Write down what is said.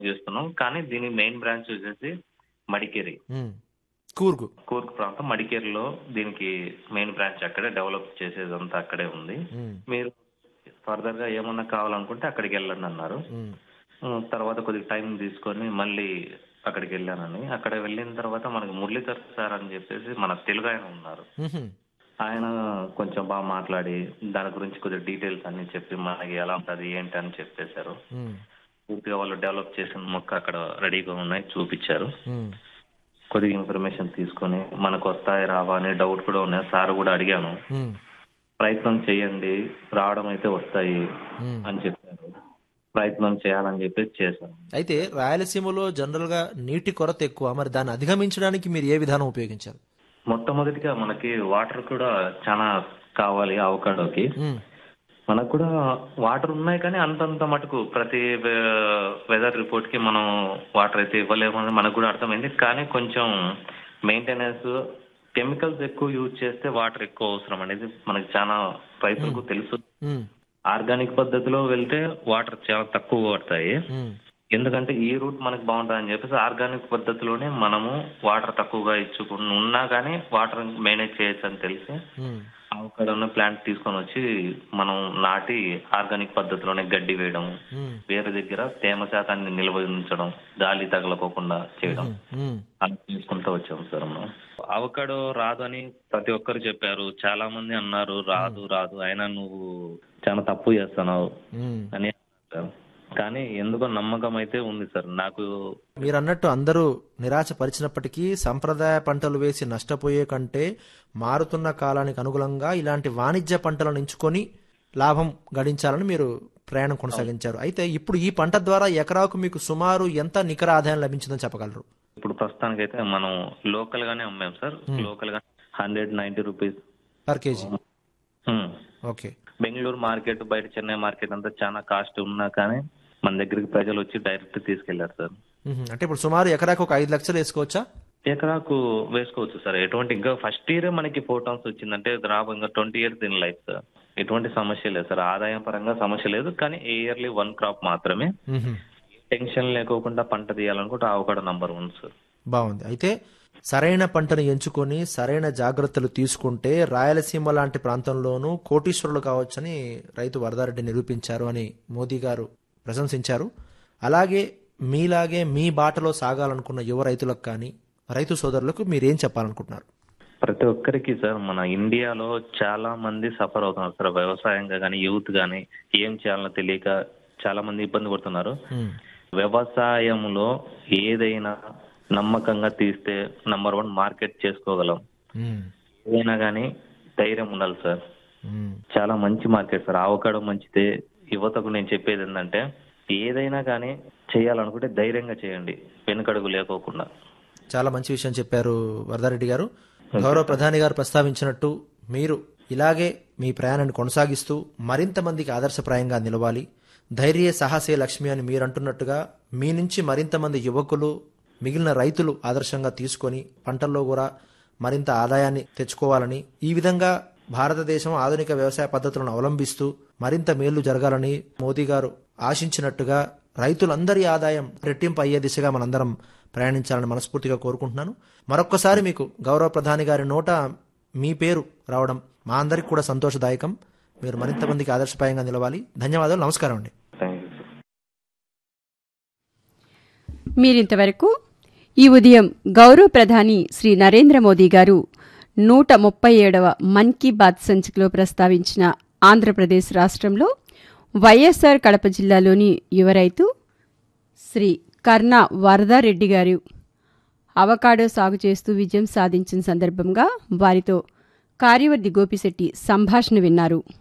చేస్తున్నాం కానీ దీని మెయిన్ బ్రాంచ్ వచ్చేసి మడికేరి ఉమ్. కూర్గు కూర్గ్ ప్రాంతం మడికేరిలో దీనికి మెయిన్ బ్రాంచ్ అక్కడే డెవలప్ చేసేదంతా అక్కడే ఉంది ఉమ్. మీరు ఫర్దర్ గా ఏమన్నా కావాలనుకుంటే అక్కడికి వెళ్ళండి అన్నారు ఉమ్. ఉమ్, తర్వాత కొద్దిగా టైం తీసుకొని మళ్ళీ అక్కడికి వెళ్ళానని అక్కడ వెళ్ళిన తర్వాత మనకి మురళీధర్ సార్ అని చెప్పేసి మన తెలుగు ఆయన ఉన్నారు ఉహుం. ఆయన కొంచెం బాగా మాట్లాడి దాని గురించి కొద్దిగా డీటెయిల్స్ అన్ని చెప్పి మనకి ఎలా ఉంటుంది ఏంటి అని చెప్పేశారు ఉమ్. పూర్తిగా వాళ్ళు డెవలప్ చేసిన మొక్క అక్కడ రెడీగా ఉన్నాయి చూపించారు ఉమ్. కొద్దిగా ఇన్ఫర్మేషన్ తీసుకొని మనకు వస్తాయి రావా అనే డౌట్ కూడా ఉన్నాయి సార్ కూడా అడిగాను ఉమ్. ప్రయత్నం చేయండి రావడం అయితే వస్తాయి ఉమ్. అని చెప్పారు ప్రయత్నం చేయాలని చెప్పేసి చేశాను అయితే రాయలసీమలో జనరల్ గా నీటి కొరత ఎక్కువ మరి దాన్ని అధిగమించడానికి మీరు ఏ విధానం ఉపయోగించారు మొట్టమొదటిగా మనకి వాటర్ కూడా చాలా కావాలి అవకాడోకి ఉమ్. మనకు కూడా వాటర్ ఉన్నాయి కానీ అంతంత మటుకు ప్రతి వెదర్ రిపోర్ట్ కి మనం వాటర్ అయితే ఇవ్వలేమని మనకు కూడా అర్థమైంది కానీ కొంచెం మెయింటెనెన్స్ కెమికల్స్ ఎక్కువ యూజ్ చేస్తే వాటర్ ఎక్కువ అవసరం అనేది మనకి చాలా రైతులకు తెలుసు ఉమ్. ఆర్గానిక్ పద్ధతిలో వెళ్తే వాటర్ చాలా తక్కువ పడతాయి ఉమ్. ఎందుకంటే ఈ రూట్ మనకు బాగుంటుందని చెప్పేసి ఆర్గానిక్ పద్ధతిలోనే మనము వాటర్ తక్కువగా ఇచ్చుకుని ఉన్నా కానీ వాటర్ మేనేజ్ చేయొచ్చు అని తెలిసి ఉమ్. అక్కడ ఉన్న ప్లాంట్ తీసుకొని వచ్చి మనం నాటి ఆర్గానిక్ పద్ధతిలోనే గడ్డి వేయడం ఉమ్. వేరే దగ్గర తేమ శాతాన్ని నిల్వ ఉంచడం గాలి తగలకోకుండా చేయడం ఉమ్. అలా చేసుకుంటూ వచ్చాం సార్ మనం అవకాడో రాదు అని ప్రతి ఒక్కరు చెప్పారు చాలా మంది అన్నారు రాదు రాదు అయినా నువ్వు చాలా తప్పు చేస్తున్నావు ఉమ్. అని అన్నారు సార్. కానీ ఎందుకో నమ్మకం అయితే ఉంది సార్ నాకు మీరు అన్నట్టు అందరూ నిరాశపరిచినప్పటికీ సంప్రదాయ పంటలు వేసి నష్టపోయే కంటే మారుతున్న కాలానికి అనుగుణంగా ఇలాంటి వాణిజ్య పంటలను ఎంచుకొని లాభం గడించాలని మీరు ప్రయాణం కొనసాగించారు అయితే ఇప్పుడు ఈ పంట ద్వారా ఎకరాకు మీకు సుమారు ఎంత నికర ఆదాయం లభించిందని చెప్పగలరు ఇప్పుడు ప్రస్తుతానికైతే మనం లోకల్ గానే అమ్మాం సార్ లోకల్ గా hundred ninety rupees per kg um. Okay Bengaluru market బయట చెన్నై మార్కెట్ అంతా చాలా కాస్ట్ ఉన్నా కానీ మన దగ్గరికి ప్రజలు వచ్చి డైరెక్ట్ తీసుకెళ్లారు సార్ మ్మ్. అంటే ఇప్పుడు సుమారు ఎకరాకు ఒక ఐదు లక్షలు వేసుకోవచ్చా ఎకరాకు వేసుకోవచ్చు సార్ ఎటువంటి ఇంకా ఫస్ట్ ఇయర్ మనకి ఫోర్ టన్స్ వచ్చిందంటే రాబో ఇంకా twenty years in life sir ఎటువంటి సమస్య లేదు సార్ ఆదాయం పరంగా సమస్య లేదు కానీ ఇయర్లీ వన్ క్రాప్ మాత్రమే మ్మ్. టెన్షన్ లేకోకుండా పంట తీయాలనుకుంటే ఆవకాడ నంబర్ వన్ సార్ బాగుంది అయితే సరైన పంటను ఎంచుకొని సరైన జాగ్రత్తలు తీసుకుంటే రాయలసీమ లాంటి ప్రాంతంలోనూ కోటీశ్వరులు కావచ్చని రైతు వరదారెడ్డి నిరూపించారు అని మోదీ గారు ప్రశంసించారు అలాగే మీలాగే మీ బాటలో సాగాలనుకున్న యువ రైతులకు కానీ రైతు సోదరులకు మీరేం చెప్పాలనుకుంటున్నారు ప్రతి ఒక్కరికి సార్ మన ఇండియాలో చాలా మంది సఫర్ అవుతున్నారు సార్ వ్యవసాయంగా కానీ యూత్ కానీ ఏం చేయాలో తెలియక చాలా మంది ఇబ్బంది పడుతున్నారు మ్మ్. వ్యవసాయంలో ఏదైనా నమ్మకంగా తీస్తే నంబర్ వన్ మార్కెట్ చేసుకోగలం మ్మ్. ఏదైనా కానీ ధైర్యం ఉండాలి సార్ మ్మ్. చాలా మంచి మార్కెట్ సార్ ఆవకాడో మంచిదే యువతకు నేను చెప్పేది ఏంటంటే ఏదైనా కానీ చేయాలనుకుంటే ధైర్యంగా చేయండి వెనుకడుగు లేకోకుండా చాలా మంచి విషయం చెప్పారు వరదారెడ్డి గారు గౌరవ ప్రధాని గారు ప్రస్తావించినట్టు మీరు ఇలాగే మీ ప్రయాణాన్ని కొనసాగిస్తూ మరింత మందికి ఆదర్శప్రాయంగా నిలవాలి ధైర్య సాహసే లక్ష్మి అని మీరు అంటున్నట్టుగా మీ నుంచి మరింత మంది యువకులు మిగిలిన రైతులు ఆదర్శంగా తీసుకొని పంటల్లో కూడా మరింత ఆదాయాన్ని తెచ్చుకోవాలని ఈ విధంగా భారతదేశం ఆధునిక వ్యవసాయ పద్ధతులను అవలంబిస్తూ మరింత మేళ్లు జరగాలని మోదీ గారు ఆశించినట్టుగా రైతులందరి ఆదాయం రెట్టింపు అయ్యే దిశగా మనందరం ప్రయాణించాలని మనస్ఫూర్తిగా కోరుకుంటున్నాను మరొక్కసారి మీకు గౌరవ ప్రధాని గారి నోట మీ పేరు రావడం మా అందరికి కూడా సంతోషదాయకం మీరు మరింత మందికి ఆదర్శప్రాయంగా నిలవాలి ధన్యవాదాలు నమస్కారం అండి థ్యాంక్ యూ సార్ మీరింతవరకు ఈ ఉదయం గౌరవ ప్రధాని శ్రీ నరేంద్ర మోదీ గారు నూట ముప్పై ఏడవ మన్ కీ బాత్ సంచికలో ప్రస్తావించిన ఆంధ్రప్రదేశ్ రాష్ట్రంలో వైఎస్సార్ కడప జిల్లాలోని యువ రైతు శ్రీ కర్ణ వరదారెడ్డి గారు అవకాడో సాగు చేస్తూ విజయం సాధించిన సందర్భంగా వారితో కార్యవర్ది గోపిశెట్టి సంభాషణ విన్నారు